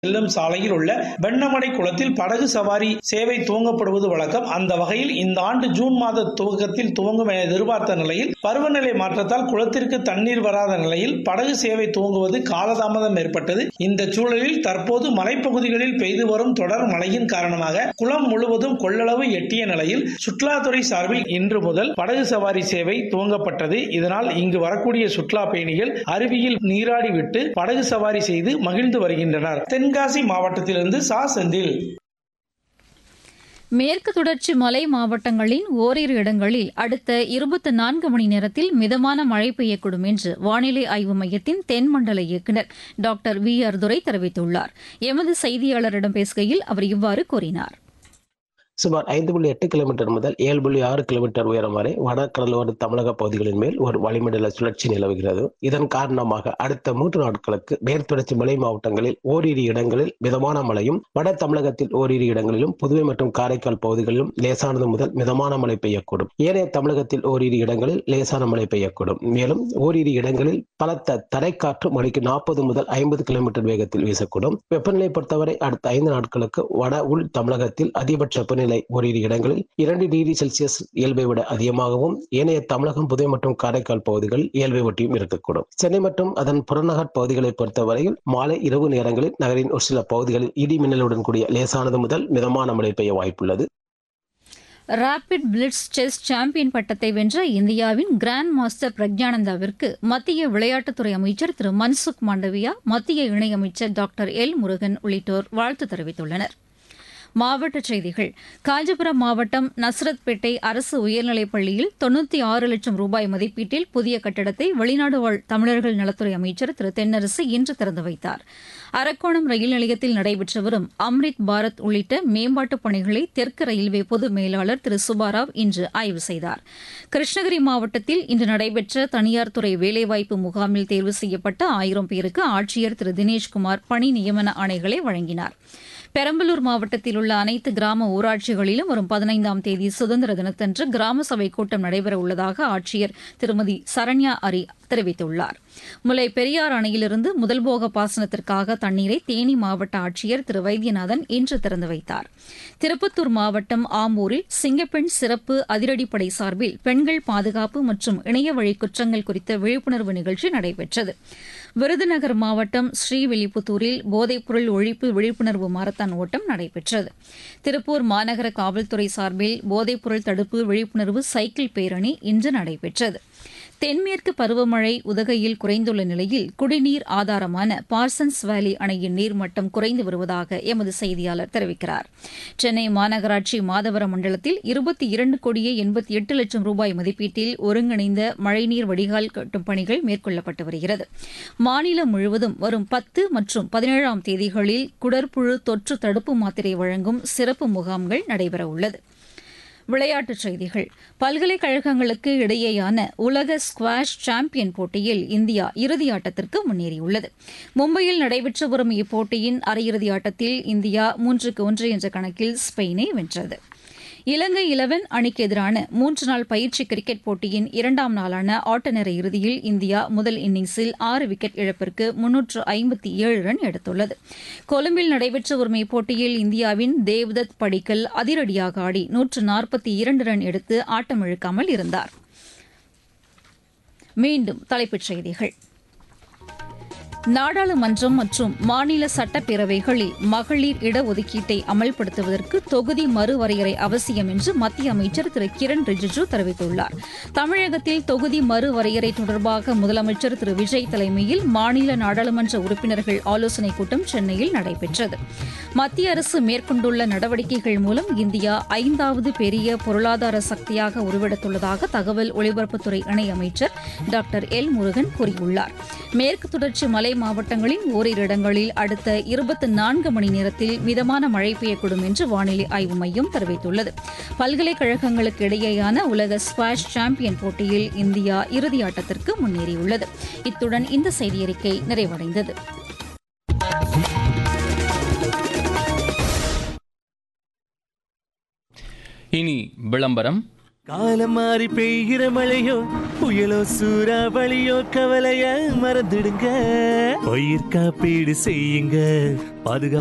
செல்லும் சாலையில் உள்ள வெண்ணமடை குளத்தில் படகு சவாரி சேவை துவங்கப்படுவது வழக்கம் அந்த வகையில் இந்த ஆண்டு ஜூன் மாத துவக்கத்தில் துவங்கும் என எதிர்பார்த்த நிலையில் பருவநிலை மாற்றத்தால் குளத்திற்கு தண்ணீர் வராத நிலையில் படகு சேவை துவங்குவது காலதாமதம் ஏற்பட்டது இந்த சூழலில் தற்போது மலைப்பகுதிகளில் பெய்து வரும் தொடர் மழையின் காரணமாக குளம் முழுவதும் கொள்ளளவு எட்டிய நிலையில் சுற்றுலாத்துறை சார்பில் இன்று முதல் படகு சவாரி சேவை துவங்கப்பட்டது இதனால் இங்கு வரக்கூடிய சுற்றுலா பயணிகள் அருவியில் நீராடிவிட்டு படகு சவாரி செய்து மகிழ்ந்து வருகின்றனர் தென்காசி மாவட்டத்திலிருந்து சா செந்தில் மேற்கு தொடர்ச்சி மலை மாவட்டங்களின் ஓரிரு இடங்களில் அடுத்த இருபத்தி நான்கு மணி நேரத்தில் மிதமான மழை பெய்யக்கூடும் என்று வானிலை ஆய்வு மையத்தின் தென்மண்டல இயக்குநர் டாக்டர் வி ஆர் துரை தெரிவித்துள்ளார் எமது செய்தியாளரிடம் பேசுகையில் அவர் இவ்வாறு கூறினார் சுமார் ஐந்து புள்ளி எட்டு கிலோமீட்டர் முதல் ஏழு புள்ளி ஆறு கிலோமீட்டர் உயரம் வரை வடகடலோர தமிழக பகுதிகளின் மேல் ஒரு வளிமண்டல சுழற்சி நிலவுகிறது இதன் காரணமாக அடுத்த மூன்று நாட்களுக்கு மேற்தொடர்ச்சி மலை மாவட்டங்களில் ஓரிரு இடங்களில் மிதமான மழையும் வட தமிழகத்தில் ஓரிரு இடங்களிலும் புதுவை மற்றும் காரைக்கால் பகுதிகளிலும் லேசானது முதல் மிதமான மழை பெய்யக்கூடும் ஏனைய தமிழகத்தில் ஓரிரு இடங்களில் லேசான மழை பெய்யக்கூடும் மேலும் ஓரிரு இடங்களில் பலத்த தரைக்காற்று மணிக்கு நாற்பது முதல் ஐம்பது கிலோமீட்டர் வேகத்தில் வீசக்கூடும் வெப்பநிலை பொறுத்தவரை அடுத்த ஐந்து நாட்களுக்கு வட உள் தமிழகத்தில் அதிகபட்ச வெப்பநிலை ஓரிரு இடங்களில் இரண்டு டிகிரி செல்சியஸ் இயல்பை விட அதிகமாகவும் ஏனைய தமிழகம் புதுவை மற்றும் காரைக்கால் பகுதிகள் இயல்பை ஒட்டியும் இருக்கக்கூடும் சென்னை மற்றும் அதன் புறநகர் பகுதிகளை பொறுத்தவரையில் மாலை இரவு நேரங்களில் நகரின் ஒரு சில பகுதிகளில் இடி மின்னலுடன் கூடிய லேசானது முதல் மிதமான மழை பெய்ய வாய்ப்புள்ளது ராபிட் பிளிட்ஸ் செஸ் சாம்பியன் பட்டத்தை வென்ற இந்தியாவின் கிராண்ட் மாஸ்டர் பிரக்ஞானந்தாவிற்கு மத்திய விளையாட்டுத்துறை அமைச்சர் திரு மன்சுக் மாண்டவியா மத்திய இணையமைச்சர் டாக்டர் எல் முருகன் உள்ளிட்டோர் வாழ்த்து தெரிவித்துள்ளனர் மாவட்டச் செய்திகள் காஞ்சிபுரம் மாவட்டம் நஸ்ரத்பேட்டை அரசு உயர்நிலைப் பள்ளியில் தொண்ணூற்றி ஆறு லட்சம் ரூபாய் மதிப்பீட்டில் புதிய கட்டடத்தை வெளிநாடு வாழ் தமிழர்கள் நலத்துறை அமைச்சர் திரு தென்னரசு இன்று திறந்து வைத்தார் அரக்கோணம் ரயில் நிலையத்தில் நடைபெற்று வரும் அம்ரித் பாரத் உள்ளிட்ட மேம்பாட்டுப் பணிகளை தெற்கு ரயில்வே பொது மேலாளர் திரு சுபாராவ் இன்று ஆய்வு செய்தார் கிருஷ்ணகிரி மாவட்டத்தில் இன்று நடைபெற்ற தனியார் துறை வேலைவாய்ப்பு முகாமில் தேர்வு செய்யப்பட்ட ஆயிரம் பேருக்கு ஆட்சியர் திரு தினேஷ்குமார் பணி நியமன ஆணைகளை வழங்கினார் பெரம்பலூர் மாவட்டத்தில் உள்ள அனைத்து கிராம ஊராட்சிகளிலும் வரும் பதினைந்தாம் தேதி சுதந்திர தினத்தன்று கிராம சபை கூட்டம் நடைபெற உள்ளதாக ஆட்சியர் திருமதி சரண்யா அரி தெரிவித்துள்ளார் முல்லை பெரியார் அணையிலிருந்து முதல்போக பாசனத்திற்காக தண்ணீரை தேனி மாவட்ட ஆட்சியர் திரு வைத்தியநாதன் இன்று திறந்து வைத்தார் திருப்பத்தூர் மாவட்டம் ஆம்பூரில் சிங்கப்பெண் சிறப்பு அதிரடிப்படை சார்பில் பெண்கள் பாதுகாப்பு மற்றும் இணைய வழி குற்றங்கள் குறித்த விழிப்புணர்வு நிகழ்ச்சி நடைபெற்றது விருதுநகர் மாவட்டம் ஸ்ரீவில்லிபுத்தூரில் போதைப்பொருள் ஒழிப்பு விழிப்புணர்வு மாரத்தான் ஓட்டம் நடைபெற்றது திருப்பூர் மாநகர காவல்துறை சார்பில் போதைப்பொருள் தடுப்பு விழிப்புணர்வு சைக்கிள் பேரணி இன்று நடைபெற்றது தென்மேற்கு பருவமழை உதகையில் குறைந்துள்ள நிலையில் குடிநீர் ஆதாரமான பார்சன்ஸ் வேலி அணையின் நீர்மட்டம் குறைந்து வருவதாக எமது செய்தியாளர் தெரிவிக்கிறார் சென்னை மாநகராட்சி மாதவரம் மண்டலத்தில் இருபத்தி இரண்டு கோடியே எண்பத்தி எட்டு லட்சம் ரூபாய் மதிப்பீட்டில் ஒருங்கிணைந்த மழைநீர் வடிகால் கட்டும் பணிகள் மேற்கொள்ளப்பட்டு வருகிறது மாநிலம் முழுவதும் வரும் பத்து மற்றும் பதினேழாம் தேதிகளில் குடற்புழு தொற்று தடுப்பு மாத்திரை வழங்கும் சிறப்பு முகாம்கள் நடைபெறவுள்ளது விளையாட்டுச் செய்திகள் பல்கலைக்கழகங்களுக்கு இடையேயான உலக ஸ்குவாஷ் சாம்பியன் போட்டியில் இந்தியா இறுதியாட்டத்திற்கு முன்னேறியுள்ளது மும்பையில் நடைபெற்று வரும் இப்போட்டியின் அரையிறுதி ஆட்டத்தில் இந்தியா மூன்றுக்கு ஒன்று என்ற கணக்கில் ஸ்பெயினை வென்றது இலங்கை இலவன் அணிக்கு எதிரான மூன்று நாள் பயிற்சி கிரிக்கெட் போட்டியின் இரண்டாம் நாளான ஆட்டநேர இறுதியில் இந்தியா முதல் இன்னிங்ஸில் ஆறு விக்கெட் இழப்பிற்கு முன்னூற்று ஐம்பத்தி ஏழு ரன் எடுத்துள்ளது கொழும்பில் நடைபெற்று வரும் இப்போட்டியில் இந்தியாவின் தேவ்தத் படிக்கல் அதிரடியாக ஆடி நூற்று நாற்பத்தி இரண்டு ரன் எடுத்து ஆட்டமிழக்காமல் இருந்தார் மீண்டும் தலைப்புச் செய்திகள் நாடாளுமன்றம் மற்றும் மாநில சட்டப்பேரவைகளில் மகளிர் இடஒதுக்கீட்டை அமல்படுத்துவதற்கு தொகுதி மறுவரையறை அவசியம் என்று மத்திய அமைச்சர் திரு கிரண் ரிஜிஜு தெரிவித்துள்ளார் தமிழகத்தில் தொகுதி மறுவரையறை தொடர்பாக முதலமைச்சர் திரு விஜய் தலைமையில் மாநில நாடாளுமன்ற உறுப்பினர்கள் ஆலோசனைக் கூட்டம் சென்னையில் நடைபெற்றது மத்திய அரசு மேற்கொண்டுள்ள நடவடிக்கைகள் மூலம் இந்தியா ஐந்தாவது பெரிய பொருளாதார சக்தியாக உருவெடுத்துள்ளதாக தகவல் ஒலிபரப்புத்துறை இணையமைச்சர் டாக்டர் எல் முருகன் கூறியுள்ளார் மேற்கு தொடர்ச்சி மலை மாவட்டங்களின் ஓரிரு இடங்களில் அடுத்த இருபத்தி நான்கு மணி நேரத்தில் மிதமான மழை பெய்யக்கூடும் என்று வானிலை ஆய்வு மையம் தெரிவித்துள்ளது பல்கலைக்கழகங்களுக்கு இடையேயான உலக ஸ்குவாஷ் சாம்பியன் போட்டியில் இந்தியா இறுதியாட்டத்திற்கு முன்னேறியுள்ளது இத்துடன் இந்த செய்தியறிக்கை நிறைவடைந்தது இனி விளம்பரம் காலம் மாறி பெய்கிற மழையோ புயலோ சூறாவளியோ கவலைய மறந்துடுங்க பயிர் காப்பீடு செய்யுங்க பாதுகா